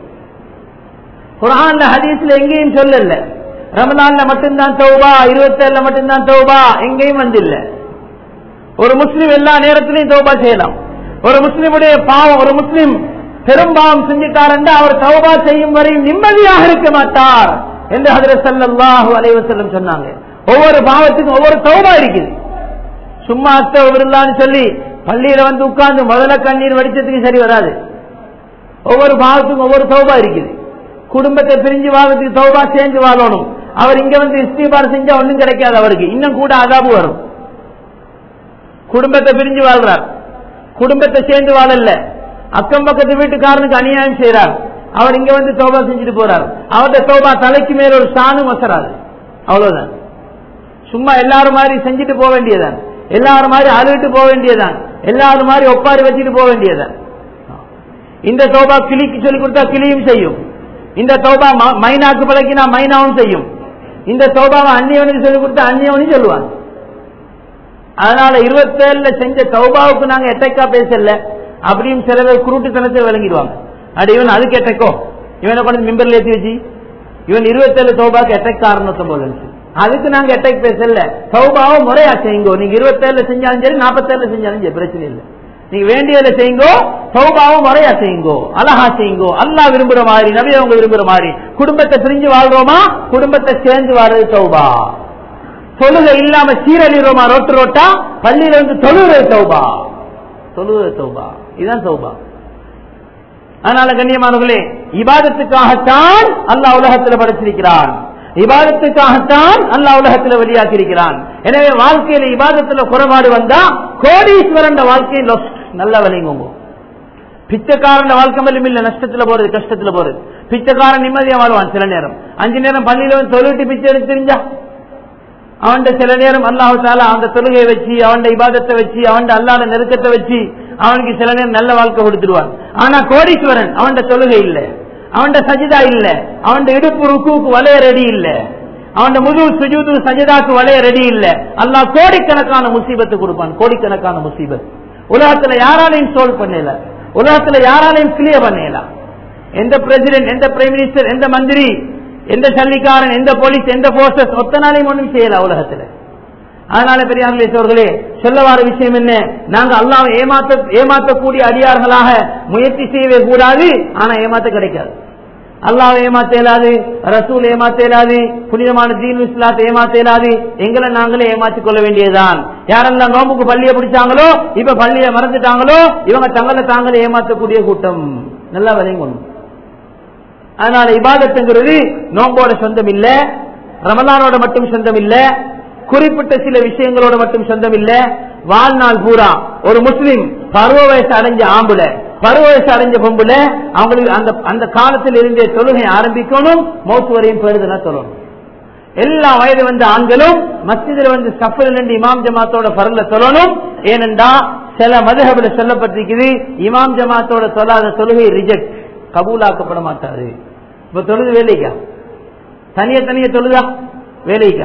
குரான்ல ஹதீஸ்ல எங்கேயும் சொல்லல ரமலான்ல மட்டும்தான் தௌபா இருபத்தேழுல மட்டும்தான் தௌபா எங்கேயும் வந்து இல்ல ஒரு முஸ்லீம் எல்லா நேரத்திலையும் தௌபா செய்யலாம் ஒரு முஸ்லீமுடைய பாவம் ஒரு முஸ்லீம் பெரும்பாவம் செஞ்சிட்டார் என்று அவர் தௌபா செய்யும் வரை நிம்மதியாக இருக்க மாட்டார் என்று ஹதரத் ஸல்லல்லாஹு அலைஹி வஸல்லம் சொன்னாங்க ஒவ்வொரு பாவத்துக்கும் ஒவ்வொரு தௌபா இருக்குது சும்மா அஸ்தகபிருல்லான்னு சொல்லி பள்ளியில வந்து உட்கார்ந்து முதல்ல கண்ணீர் வடிச்சதுக்கு சரி வராது ஒவ்வொரு பாவத்துக்கும் ஒவ்வொரு தௌபா இருக்குது குடும்பத்தை பிரிஞ்சு வாழ்றதுக்கு தௌபா சேர்ந்து வாழணும் அவர் இங்க வந்து இஸ்திபார் செஞ்சா ஒண்ணும் கிடைக்காது அவருக்கு இன்னும் கூட அதாபு வரும் குடும்பத்தை பிரிஞ்சு வாழ்றார் குடும்பத்தை சேர்ந்து வாழல அக்கம் பக்கத்து வீட்டுக்காரனுக்கு அநியாயம் செய்யறார் அவர் இங்க வந்து தௌபா செஞ்சுட்டு போறார் அவருடைய தௌபா தலைக்கு மேல ஒரு சாணும் வசராது அவ்வளவுதான் சும்மா எல்லாரும் மாதிரி செஞ்சுட்டு போக வேண்டியதான் எல்லாரும் மாதிரி அழுவிட்டு போக வேண்டியதான் எல்லாரும் மாதிரி ஒப்பாரி வச்சுட்டு போக வேண்டியதான் இந்த தௌபா கிளிக்கு சொல்லி கொடுத்தா கிளியும் செய்யும் இந்த தௌபா ம- மைனாக்கு பழக்கினா மைனாவும் செய்யும் இந்த தௌபாவை அந்நியவனுக்கு சொல்லி கொடுத்தா அந்நியவனும் சொல்லுவான் அதனால இருபத்தேழுல செஞ்ச தௌபாவுக்கு நாங்க எட்டைக்கா பேசல அப்படின்னு சில பேர் குருட்டுத்தனத்தை விளங்கிடுவாங்க அடி இவன் அதுக்கு எட்டைக்கோ இவனை கொண்டு மிம்பர்ல ஏத்தி வச்சு இவன் இருபத்தேழு தௌபாக்கு எட்டைக்கு காரணத்தை போல இருந்துச்சு அதுக்கு நாங்க எட்டைக்கு பேசல தௌபாவை முறையா செய்யுங்கோ நீங்க இருபத்தேழுல செஞ்சாலும் சரி நாற்பத்தேழுல செஞ்சாலும் சரி பிரச்சனை இல்லை நீங்க வேண்டியதை செய்யுங்கோ சௌபாவும் முறையா செய்யுங்கோ அழகா செய்யுங்கோ அல்லாஹ் விரும்புற மாதிரி நபி அவங்க விரும்புற மாதிரி குடும்பத்தை பிரிஞ்சு வாழ்றோமா குடும்பத்தை சேர்ந்து வாழ்றது சௌபா தொழுகை இல்லாம சீரழிறோமா ரோட்டு ரோட்டா பள்ளியில இருந்து தொழுகிறது சௌபா தொழுகிறது சௌபா இதுதான் சௌபா அதனால கண்ணியமானவர்களே இபாதத்துக்காகத்தான் அல்லாஹ் உலகத்தில் படைச்சிருக்கிறான் இபாதத்துக்காகத்தான் அல்லாஹ் உலகத்தில் வெளியாக்கி இருக்கிறான் எனவே வாழ்க்கையில இபாதத்துல குறைபாடு வந்தா கோடீஸ்வரன் வாழ்க்கையை lost. நல்லா விளையுங்க பிச்சைக்காரன் வாழ்க்கை மேலும் இல்ல நஷ்டத்துல போறது கஷ்டத்துல போறது பிச்சைக்காரன் நிம்மதியா வாழ்வான் சில நேரம் அஞ்சு நேரம் பள்ளியில வந்து தொழுவிட்டு பிச்சை எடுத்து தெரிஞ்சா அவன் சில நேரம் அல்லாஹு தாலா அந்த தொழுகையை வச்சு அவன் இபாதத்தை வச்சு அவன் அல்லாத நெருக்கத்தை வச்சு அவனுக்கு சில நேரம் நல்ல வாழ்க்கை கொடுத்துருவான் ஆனா கோடீஸ்வரன் அவன் தொழுகை இல்ல அவன் சஜிதா இல்ல அவன் இடுப்பு ருக்குவுக்கு வளைய ரெடி இல்ல அவன் முது சுஜூது சஜிதாக்கு வளைய ரெடி இல்ல அல்லாஹ் கோடிக்கணக்கான முசீபத்தை கொடுப்பான் கோடிக்கணக்கான முசீபத் உலகத்துல யாராலையும் சோல்வ் பண்ணல உலகத்துல யாராலையும் கிளியர் பண்ணல எந்த பிரசிடென்ட் எந்த பிரைம் மினிஸ்டர் எந்த மந்திரி எந்த சல்லிக்காரன் எந்த போலீஸ் எந்த போர்சஸ் ஒத்த நாளையும் ஒன்றும் செய்யல உலகத்துல அதனால பெரியார்களே சோர்களே சொல்ல வர விஷயம் என்ன நாங்க அல்லாஹ் ஏமாத்த ஏமாற்றக்கூடிய அடியார்களாக முயற்சி செய்யவே கூடாது ஆனா ஏமாத்த கிடைக்காது அல்லாஹ் ஏமாத்த இயலாது ரசூல் ஏமாத்த இயலாது புனிதமான தீன் இஸ்லாத்தை ஏமாத்த இயலாது எங்களை நாங்களே ஏமாற்றிக் கொள்ள வேண்டியதுதான் யாரெல்லாம் நோம்புக்கு பள்ளியை பிடிச்சாங்களோ இப்ப பள்ளியை மறந்துட்டாங்களோ இவங்க தங்களை தாங்களே ஏமாற்றக்கூடிய கூட்டம் நல்லா விளையும் அதனால இபாதத்துங்கிறது நோம்போட சொந்தம் இல்ல ரமலானோட மட்டும் சொந்தம் இல்ல குறிப்பிட்ட சில விஷயங்களோட மட்டும் சொந்தம் இல்ல வாழ்நாள் பூரா ஒரு முஸ்லிம் பருவ வயசு அடைஞ்ச ஆம்புல பருவ வயசு அடைஞ்ச பொம்புல அவங்களுக்கு அந்த அந்த காலத்தில் இருந்தே தொழுகை ஆரம்பிக்கணும் மௌத்து வரையும் பெறுதுனா சொல்லணும் எல்லா வயது வந்த ஆண்களும் மஸ்ஜிதில் வந்து சஃபர் நின்று இமாம் ஜமாத்தோட பரல சொல்லணும் ஏனென்றா சில மதுகபில சொல்லப்பட்டிருக்குது இமாம் ஜமாத்தோட சொல்லாத தொழுகை ரிஜெக்ட் கபூலாக்கப்பட மாட்டாது இப்ப தொழுது வேலைக்கா தனிய தனிய தொழுதா வேலைக்கா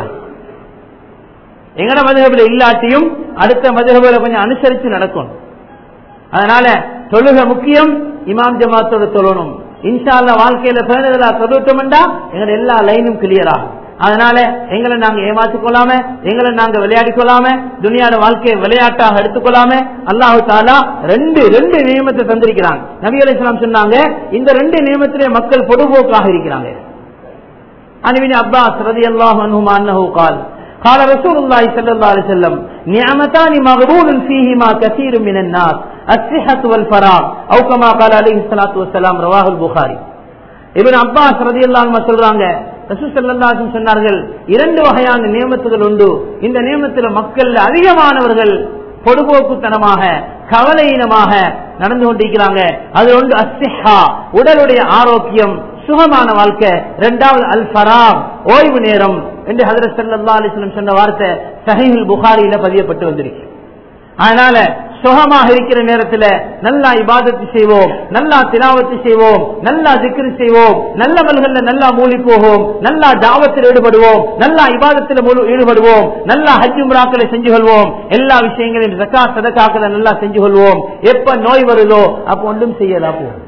எங்கட மதுகபில இல்லாட்டியும் அடுத்த மதுகபில கொஞ்சம் அனுசரிச்சு நடக்கும் அதனால தொழுக முக்கியம் இமாம் ஜமாத்தோட தொழணும் இன்ஷா அல்லா வாழ்க்கையில பேணுதலா தொழுட்டோம்டா எங்க எல்லா லைனும் கிளியர் ஆகும் அதனால எங்களை நாங்க ஏமாற்றிக் கொள்ளாம எங்களை நாங்க விளையாடி கொள்ளாம துனியாட வாழ்க்கையை விளையாட்டாக எடுத்துக்கொள்ளாம அல்லாஹு தாலா ரெண்டு ரெண்டு நியமத்தை தந்திருக்கிறாங்க நபி அலி இஸ்லாம் சொன்னாங்க இந்த ரெண்டு நியமத்திலே மக்கள் பொதுபோக்காக இருக்கிறாங்க அனுவின் அப்பாஸ் ரதி அல்லாஹ் அன்ஹுமா அன்னஹு கால் قال رسول الله صلى الله عليه وسلم نعمتان مغبون فيهما كثير من الناس الصحة والفراغ أو كما قال عليه الصلاة والسلام رواه البخاري இபின் அப்பாஸ் ரதி அல்லாஹ் சொல்றாங்க ரசூசல்லாசன் சொன்னார்கள் இரண்டு வகையான நியமத்துகள் உண்டு இந்த நியமத்தில் மக்கள் அதிகமானவர்கள் பொடுபோக்குத்தனமாக கவலையினமாக நடந்து கொண்டிருக்கிறாங்க அது ஒன்று அஸ்திஹா உடலுடைய ஆரோக்கியம் சுகமான வாழ்க்கை இரண்டாவது அல் ஃபராம் ஓய்வு நேரம் என்று ஹதரத் சல்லா அலிஸ்லம் சொன்ன வார்த்தை சஹீல் புகாரியில பதியப்பட்டு வந்திருக்கு அதனால சுகமாக இருக்கிற நேரத்துல நல்லா இபாதத்து செய்வோம் நல்லா திலாவத்து செய்வோம் நல்லா திக்ரு செய்வோம் நல்ல மல்கள்ல நல்லா மூழ்கி போவோம் நல்லா தாவத்தில் ஈடுபடுவோம் நல்லா இபாதத்தில் முழு- ஈடுபடுவோம் நல்லா ஹஜ் உம்ராக்களை செஞ்சு கொள்வோம் எல்லா விஷயங்களையும் ஜக்கா சதக்காக்களை நல்லா செஞ்சு கொள்வோம் எப்ப நோய் வருதோ அப்ப ஒன்றும் செய்யலா போகும்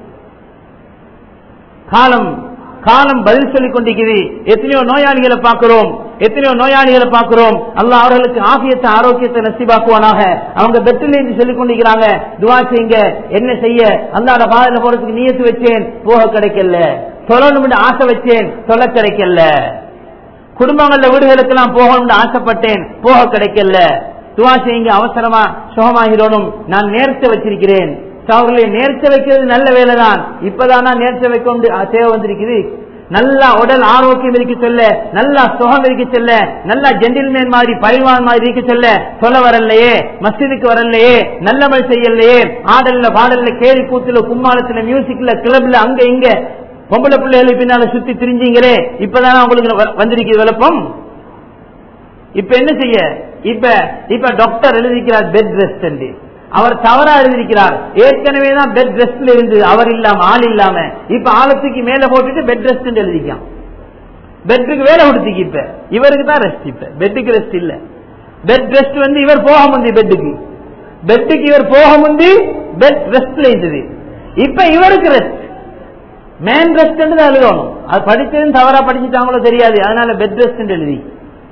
காலம் காலம் பதில் சொல்லிக் கொண்டிருக்குது எத்தனையோ நோயாளிகளை பார்க்கிறோம் எத்தனையோ நோயாளிகளை பார்க்கிறோம் அல்லாஹ் அவர்களுக்கு ஆகியத்தை ஆரோக்கியத்தை நசிபாக்குவானாக அவங்க பெட்டில் இருந்து சொல்லிக் கொண்டிருக்கிறாங்க துவா செய்யுங்க என்ன செய்ய அல்லாட பாதையில போறதுக்கு நியத்து வச்சேன் போக கிடைக்கல சொல்லணும்னு ஆசை வச்சேன் சொல்ல கிடைக்கல குடும்பங்கள்ல வீடுகளுக்கு நான் போகணும்னு ஆசைப்பட்டேன் போக கிடைக்கல துவா செய்யுங்க அவசரமா சுகமாகிறோனும் நான் நேர்த்த வச்சிருக்கிறேன் அவர்களை நேர்த்த வைக்கிறது நல்ல வேலைதான் இப்பதானா நேர்த்த வைக்க வந்து தேவை வந்திருக்குது நல்லா உடல் ஆரோக்கியம் இருக்க சொல்ல நல்லா சுகம் இருக்க சொல்ல நல்லா ஜென்டில்மேன் மாதிரி பரிவான் மாதிரி இருக்க சொல்ல சொல்ல வரலையே மஸ்ஜிதுக்கு வரலையே நல்லமல் செய்யலையே ஆடல்ல பாடல்ல கேலி கூத்துல கும்மாளத்துல மியூசிக்ல கிளப்ல அங்க இங்க பொம்பளை பிள்ளைகளுக்கு பின்னால சுத்தி திரிஞ்சீங்களே இப்பதானே உங்களுக்கு வ- வந்திருக்குது விளப்பம் இப்ப என்ன செய்ய இப்ப இப்ப டாக்டர் எழுதிக்கிறார் பெட் ரெஸ்ட் அவர் தவறா எழுதியிருக்கிறார் ஏற்கனவே தான் பெட் ரெஸ்ட்ல இருந்து அவர் இல்லாம ஆள் இல்லாம இப்ப ஆழத்துக்கு மேல போட்டுட்டு பெட் ரெஸ்ட் எழுதிக்கான் பெட்டுக்கு வேலை கொடுத்துக்கு இப்ப இவருக்கு தான் ரெஸ்ட் இப்ப பெட்டுக்கு ரெஸ்ட் இல்ல பெட் ரெஸ்ட் வந்து இவர் போக முந்தி பெட்டுக்கு பெட்டுக்கு இவர் போக முந்தி பெட் ரெஸ்ட்ல இருந்தது இப்ப இவருக்கு ரெஸ்ட் மேன் ரெஸ்ட் தான் எழுதணும் அது படிச்சதும் தவறா படிச்சுட்டாங்களோ தெரியாது அதனால பெட் ரெஸ்ட் எழுதி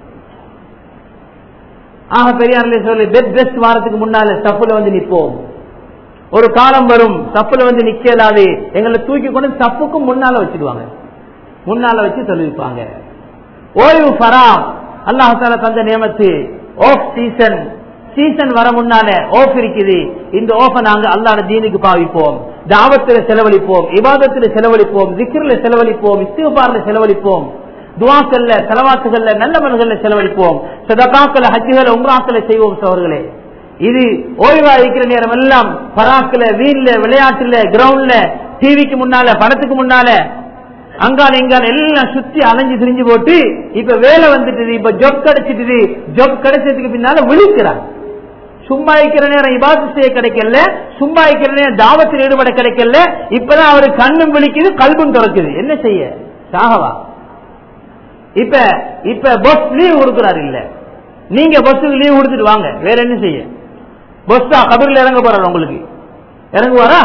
ஆக பெரியார்ல சொல்லி பெட் ரெஸ்ட் வாரத்துக்கு முன்னால ஸ்டப்ல வந்து நிப்போம் ஒரு காலம் வரும் ஸ்டப்ல வந்து நிக்கலாது எங்களை தூக்கி கொண்டு ஸ்டப்புக்கும் முன்னால வச்சிடுவாங்க முன்னால வச்சு சொல்லிருப்பாங்க ஓய்வு ஃபராம் அல்லாஹால தந்த நியமத்து ஆஃப் சீசன் சீசன் வர முன்னால ஆஃப் இருக்குது இந்த ஆஃப நாங்க அல்லாட தீனுக்கு பாவிப்போம் தாவத்துல செலவழிப்போம் இபாதத்துல செலவழிப்போம் திக்ரில செலவழிப்போம் இஸ்திகார்ல செலவழிப்போம் துவாக்கல்ல செலவாத்துகள்ல நல்லவர்கள்ல செலவழிப்போம் சதகாக்களை ஹஜ்ஜுகளை உம்ராக்களை செய்வோம் சோர்களே இது ஓய்வா இருக்கிற நேரம் எல்லாம் பராக்குல வீண்ல விளையாட்டுல கிரவுண்ட்ல டிவிக்கு முன்னால படத்துக்கு முன்னால அங்கால இங்கால எல்லாம் சுத்தி அலைஞ்சு திரிஞ்சு போட்டு இப்ப வேலை வந்துட்டு இப்ப ஜொப் கிடைச்சிட்டு ஜொப் கிடைச்சதுக்கு பின்னால விழிக்கிறாங்க சும்மா இருக்கிற நேரம் இபாத்து செய்ய கிடைக்கல சும்மா இருக்கிற நேரம் தாவத்தில் ஈடுபட கிடைக்கல இப்பதான் அவரு கண்ணும் விழிக்குது கல்பும் திறக்குது என்ன செய்ய சாகவா இப்ப இப்ப பஸ் லீவ் கொடுக்கிறாரு இல்ல நீங்க பஸ்ஸுக்கு லீவ் கொடுத்துட்டு வாங்க வேற என்ன செய்ய பஸ் தான் கபரில் இறங்க போறாரு உங்களுக்கு இறங்குவாரா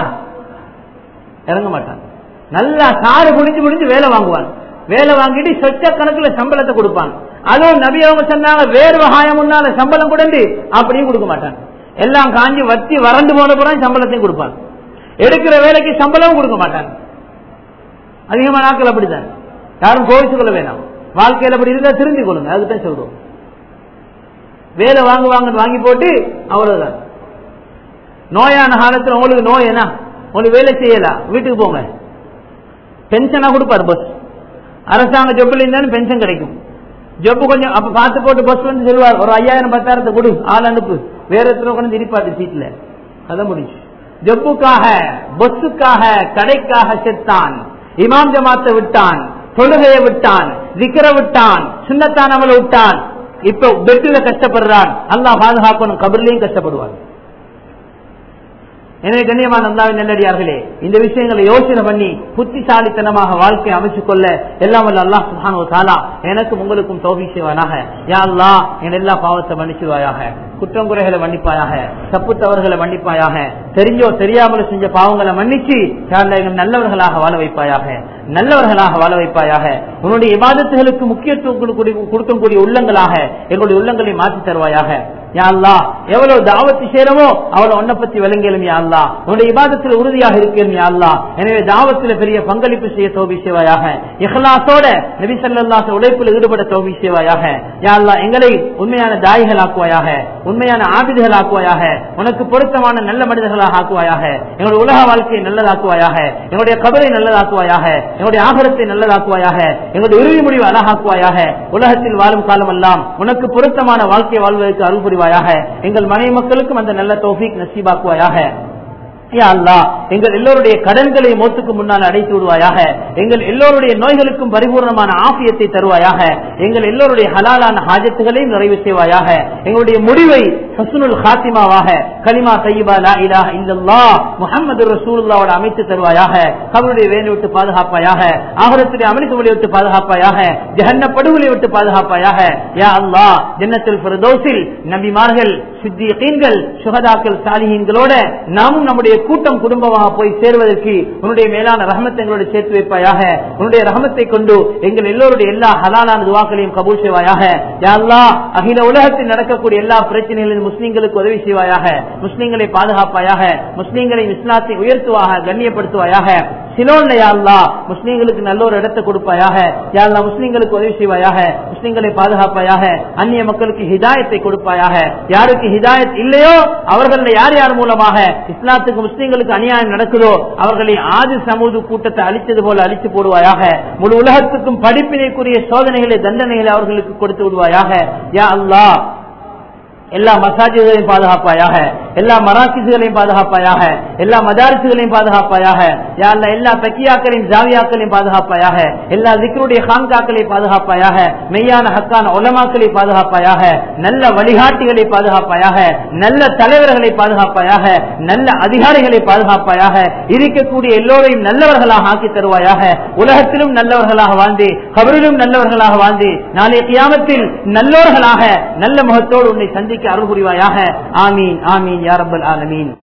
இறங்க மாட்டாங்க நல்லா சாறு குடிஞ்சு குடிஞ்சு வேலை வாங்குவாங்க வேலை வாங்கிட்டு சொச்ச கணக்குல சம்பளத்தை கொடுப்பாங்க அதுவும் நபி அவங்க சொன்னாங்க வேறு வகாயம் முன்னால சம்பளம் கொடுண்டு அப்படியும் கொடுக்க மாட்டாங்க எல்லாம் காஞ்சி வத்தி வறண்டு போன பிறகு சம்பளத்தையும் கொடுப்பாங்க எடுக்கிற வேலைக்கு சம்பளமும் கொடுக்க மாட்டாங்க அதிகமான நாட்கள் அப்படித்தான் யாரும் கோவிச்சு கொள்ள வேணாம் வாழ்க்கையில் அப்படி இருந்தா திருந்தி கொள்ளுங்க அதுதான் சொல்றோம் வேலை வாங்குவாங்க வாங்கி போட்டு அவ்வளவுதான் நோயான காலத்துல உங்களுக்கு நோய் என்ன உங்களுக்கு வேலை செய்யலாம் வீட்டுக்கு போங்க பென்ஷனா கொடுப்பாரு பஸ் அரசாங்க ஜொப்பில் இருந்தாலும் பென்ஷன் கிடைக்கும் ஜொப்பு கொஞ்சம் அப்ப பார்த்து போட்டு பஸ் வந்து சொல்லுவார் ஒரு ஐயாயிரம் பத்தாயிரத்தை கொடு ஆள் அனுப்பு வேற இடத்துல உட்காந்து இருப்பாரு சீட்ல அதான் முடிஞ்சு ஜொப்புக்காக பஸ்ஸுக்காக கடைக்காக செத்தான் இமாம் ஜமாத்தை விட்டான் தொழுகையை விட்டான் விக்கிர விட்டான் சுண்ணத்தான் அவளை விட்டான் இப்ப பெட்டில கஷ்டப்படுறான் அல்லாஹ் பாதுகாக்கணும் கபர்லையும் கஷ்டப்படுவான் எனவே கண்ணியமான அல்லாவின் நல்லடியார்களே இந்த விஷயங்களை யோசனை பண்ணி புத்திசாலித்தனமாக வாழ்க்கையை அமைச்சுக் கொள்ள எல்லாம் வல்ல அல்லாஹ் சுப்ஹானஹு வ தஆலா எனக்கும் உங்களுக்கும் தௌஃபீக் செய்வானாக யா அல்லாஹ் என் எல்லா பாவத்தை மன்னிச்சுவாயாக குற்றம் குறைகளை மன்னிப்பாயாக தப்பு தவறுகளை மன்னிப்பாயாக தெரிஞ்சோ தெரியாமலோ செஞ்ச பாவங்களை மன்னிச்சு யாழ்லா எங்கள் நல்லவர்களாக வாழ வைப்பாயாக நல்லவர்களாக வாழ வைப்பாயாக உன்னுடைய இபாதத்துகளுக்கு முக்கியத்துவம் கொடுக்கக்கூடிய- கொடுக்கக்கூடிய உள்ளங்களாக எங்களுடைய உள்ளங்களை மாற்றி தருவாயாக யா அல்லாஹ் எவ்வளவு தாவத்து செய்யறமோ அவ்வளவு உன்னை பத்தி விளங்கியலும் யா அல்லாஹ் உன்னுடைய இபாதத்தில் உறுதியாக இருக்கிறோம் யா அல்லாஹ் எனவே தாவத்தில் பெரிய பங்களிப்பு செய்ய தோபி செய்வாயாக இஹ்லாசோட நபி ஸல்லல்லாஹு உழைப்பில் ஈடுபட தோபி செய்வாயாக யா அல்லாஹ் எங்களை உண்மையான தாய்கள் ஆக்குவாயாக உண்மையான ஆபிதுகள் ஆக்குவாயாக உனக்கு பொருத்தமான நல்ல மனிதர்களாக ஆக்குவாயாக எங்களுடைய உலக வாழ்க்கையை நல்லதாக்குவாயாக எங்களுடைய கபரை நல்லதாக்குவாயாக எங்களுடைய ஆகரத்தை நல்லதாக்குவாயாக எங்களுடைய இறுதி முடிவு அழகாக்குவாயாக உலகத்தில் வாழும் காலமெல்லாம் உனக்கு பொருத்தமான வாழ்க்கை வாழ்வதற்கு அருள் புரிவாயாக எங்கள் மனைவி மக்களுக்கும் அந்த நல்ல தௌஃபீக் நசீபாக்குவாயாக யா அல்லாஹ் எங்கள் எல்லோருடைய கடன்களை மோத்துக்கு முன்னால் அடைத்து விடுவாயாக எங்கள் எல்லோருடைய நோய்களுக்கும் பரிபூர்ணமான ஆபியத்தை தருவாயாக எங்கள் எல்லோருடைய ஹலாலான ஹாஜத்துகளையும் நிறைவு செய்வாயாக எங்களுடைய முடிவை ஹசுனுல் ஹாத்திமாவாக கலிமா தையபா லா இலாஹ இல்லல்லாஹ் முஹம்மது ரசூலுல்லாவோட அமைத்து தருவாயாக கபருடைய வேலை விட்டு பாதுகாப்பாயாக ஆகரத்துடைய அமளிக்கு விட்டு பாதுகாப்பாயாக ஜஹன்ன படுகொலை விட்டு பாதுகாப்பாயாக யா அல்லாஹ் ஜன்னத்துல் ஃபிர்தௌஸில் நபிமார்கள் சித்தியீன்கள் சுகதாக்கள் சாலிஹீன்களோட நாமும் நம்முடைய கூட்டம் குடும்பமாக போய் சேர்வதற்கு உன்னுடைய மேலான ரஹமத்தை எங்களோட சேர்த்து வைப்பாயாக உன்னுடைய ரஹமத்தை கொண்டு எங்கள் எல்லோருடைய எல்லா ஹலாலான துவாக்களையும் கபூல் செய்வாயாக யா அல்லாஹ் அகில உலகத்தில் நடக்கக்கூடிய எல்லா பிரச்சனைகளிலும் முஸ்லீம்களுக்கு உதவி செய்வாயாக முஸ்லீம்களை பாதுகாப்பாயாக முஸ்லீம்களை இஸ்லாத்தை உயர்த்துவாக கண்ணியப்படுத்துவாயாக சிலோன்ல யாழ்லா முஸ்லீம்களுக்கு நல்ல ஒரு இடத்தை கொடுப்பாயாக யாழ்லா முஸ்லீம்களுக்கு உதவி செய்வாயாக முஸ்லீம்களை பாதுகாப்பாயாக அந்நிய மக்களுக்கு ஹிதாயத்தை கொடுப்பாயாக யாருக்கு ஹிதாயத் இல்லையோ அவர்கள் யார் யார் மூலமாக இஸ்லாத்துக்கு முஸ்லீம்களுக்கு அநியாயம் நடக்குதோ அவர்களை ஆதி சமூக கூட்டத்தை அழித்தது போல அழித்து போடுவாயாக முழு உலகத்துக்கும் படிப்பினைக்குரிய சோதனைகளை தண்டனைகளை அவர்களுக்கு கொடுத்து விடுவாயாக யா அல்லாஹ் எல்லா மசாஜிகளையும் பாதுகாப்பாயாக எல்லா மராசிகளையும் பாதுகாப்பாயாக எல்லா மதாரிசுகளையும் பாதுகாப்பாயாக யாழ்ல எல்லா பக்கியாக்களையும் ஜாவியாக்களையும் பாதுகாப்பாயாக எல்லா திக்ருடைய ஹான்காக்களையும் பாதுகாப்பாயாக மெய்யான ஹக்கான உலமாக்களை பாதுகாப்பாயாக நல்ல வழிகாட்டிகளை பாதுகாப்பாயாக நல்ல தலைவர்களை பாதுகாப்பாயாக நல்ல அதிகாரிகளை பாதுகாப்பாயாக இருக்கக்கூடிய எல்லோரையும் நல்லவர்களாக ஆக்கி தருவாயாக உலகத்திலும் நல்லவர்களாக வாழ்ந்து கபரிலும் நல்லவர்களாக வாழ்ந்து நாளைய கியாமத்தில் நல்லோர்களாக நல்ல முகத்தோடு உன்னை சந்திக்க அருள் புரிவாயாக ஆமீன் ஆமீன் யாரப்பல் ஆலமீன்